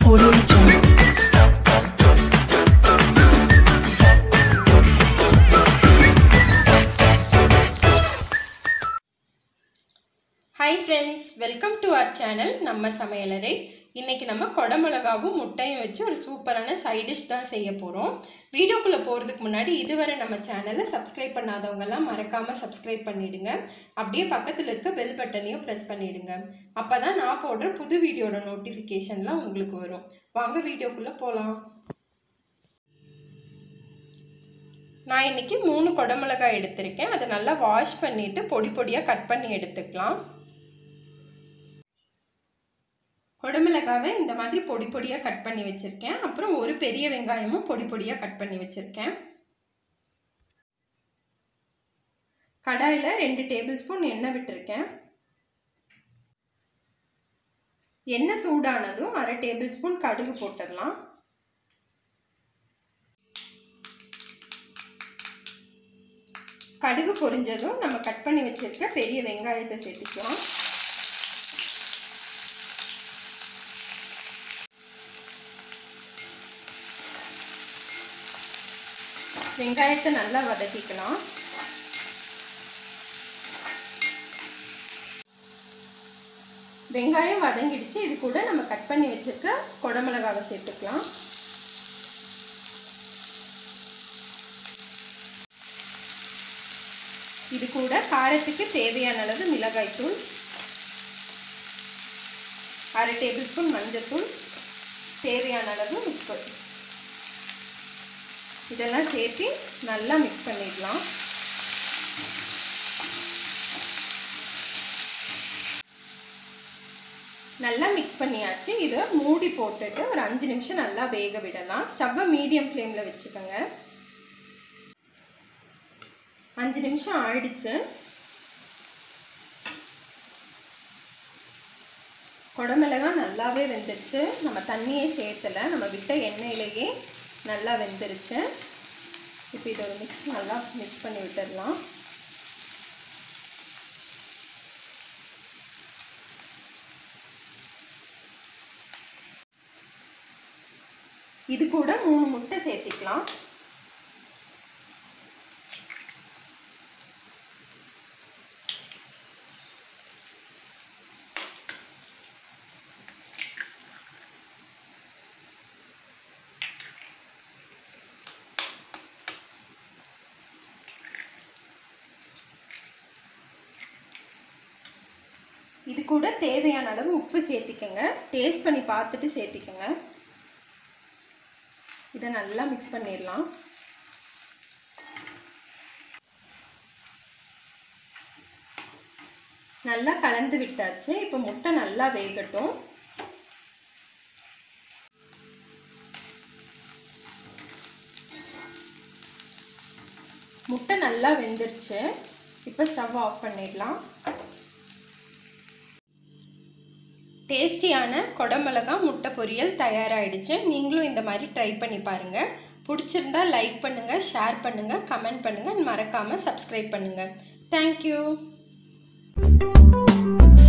Audio Jungle. Hi friends welcome to our channel நம்ம சமையலறை இன்னைக்கு நம்ம கொடமிளகாவும் முட்டையும் வச்சு ஒரு சூப்பரான சைட் டிஷ் தான் செய்ய போகிறோம் வீடியோக்குள்ளே போகிறதுக்கு முன்னாடி இதுவரை நம்ம சேனலை சப்ஸ்கிரைப் பண்ணாதவங்கெல்லாம் மறக்காமல் சப்ஸ்கிரைப் பண்ணிடுங்க அப்படியே பக்கத்தில் இருக்க பெல் பட்டனையும் ப்ரெஸ் பண்ணிடுங்க அப்போ தான் நான் போடுற புது வீடியோட நோட்டிஃபிகேஷன்லாம் உங்களுக்கு வரும் வாங்க வீடியோக்குள்ளே போகலாம் நான் இன்னைக்கு மூணு குடமிளகாய் எடுத்திருக்கேன் அதை நல்லா வாஷ் பண்ணிவிட்டு பொடி பொடியாக கட் பண்ணி எடுத்துக்கலாம் குடமிளகாவை இந்த மாதிரி பொடி பொடியாக கட் பண்ணி வச்சுருக்கேன் அப்புறம் ஒரு பெரிய வெங்காயமும் பொடி பொடியாக கட் பண்ணி வச்சுருக்கேன் கடாயில் ரெண்டு டேபிள் ஸ்பூன் எண்ணெய் விட்டுருக்கேன் எண்ணெய் சூடானதும் அரை டேபிள் ஸ்பூன் கடுகு போட்டுடலாம் கடுகு பொரிஞ்சதும் நம்ம கட் பண்ணி வச்சுருக்க பெரிய வெங்காயத்தை சேர்த்துக்கலாம் வெங்காயத்தை நல்லா வதக்கிக்கலாம் வெங்காயம் வதங்கிடுச்சு இது கூட நம்ம கட் பண்ணி வச்சிருக்க குடமிளகாவை சேர்த்துக்கலாம் இது கூட காரத்துக்கு தேவையான அளவு மிளகாய்த்தூள் அரை டேபிள் ஸ்பூன் மஞ்சள்தூள் தேவையான அளவு உப்பு இதெல்லாம் சேர்த்து நல்லா மிக்ஸ் பண்ணிடலாம் நல்லா மிக்ஸ் பண்ணியாச்சு இதை மூடி போட்டுட்டு ஒரு அஞ்சு நிமிஷம் நல்லா வேக விடலாம் ஸ்டவ்வை மீடியம் ஃப்ளேமில் வச்சுக்கோங்க அஞ்சு நிமிஷம் ஆயிடுச்சு குடமிளகாய் நல்லாவே வெந்துருச்சு நம்ம தண்ணியே சேர்த்தலை நம்ம விட்ட எண்ணெயிலேயே நல்லா வெந்துருச்சு இப்போ இதை ஒரு மிக்ஸ் நல்லா மிக்ஸ் பண்ணி விட்டுடலாம் இது கூட மூணு முட்டை சேர்த்திக்கலாம் இது கூட தேவையான அளவு உப்பு சேர்த்திக்கங்க டேஸ்ட் பண்ணி பார்த்துட்டு சேர்த்திக்கங்க இதை நல்லா மிக்ஸ் பண்ணிடலாம் நல்லா கலந்து விட்டாச்சு இப்போ முட்டை நல்லா வேகட்டும் முட்டை நல்லா வெந்துருச்சு இப்போ ஸ்டவ் ஆஃப் பண்ணிடலாம் டேஸ்டியான கொடமிளகா முட்டை பொரியல் தயாராகிடுச்சு நீங்களும் இந்த மாதிரி ட்ரை பண்ணி பாருங்கள் பிடிச்சிருந்தா லைக் பண்ணுங்கள் ஷேர் பண்ணுங்கள் கமெண்ட் பண்ணுங்கள் மறக்காமல் சப்ஸ்கிரைப் பண்ணுங்கள் தேங்க்யூ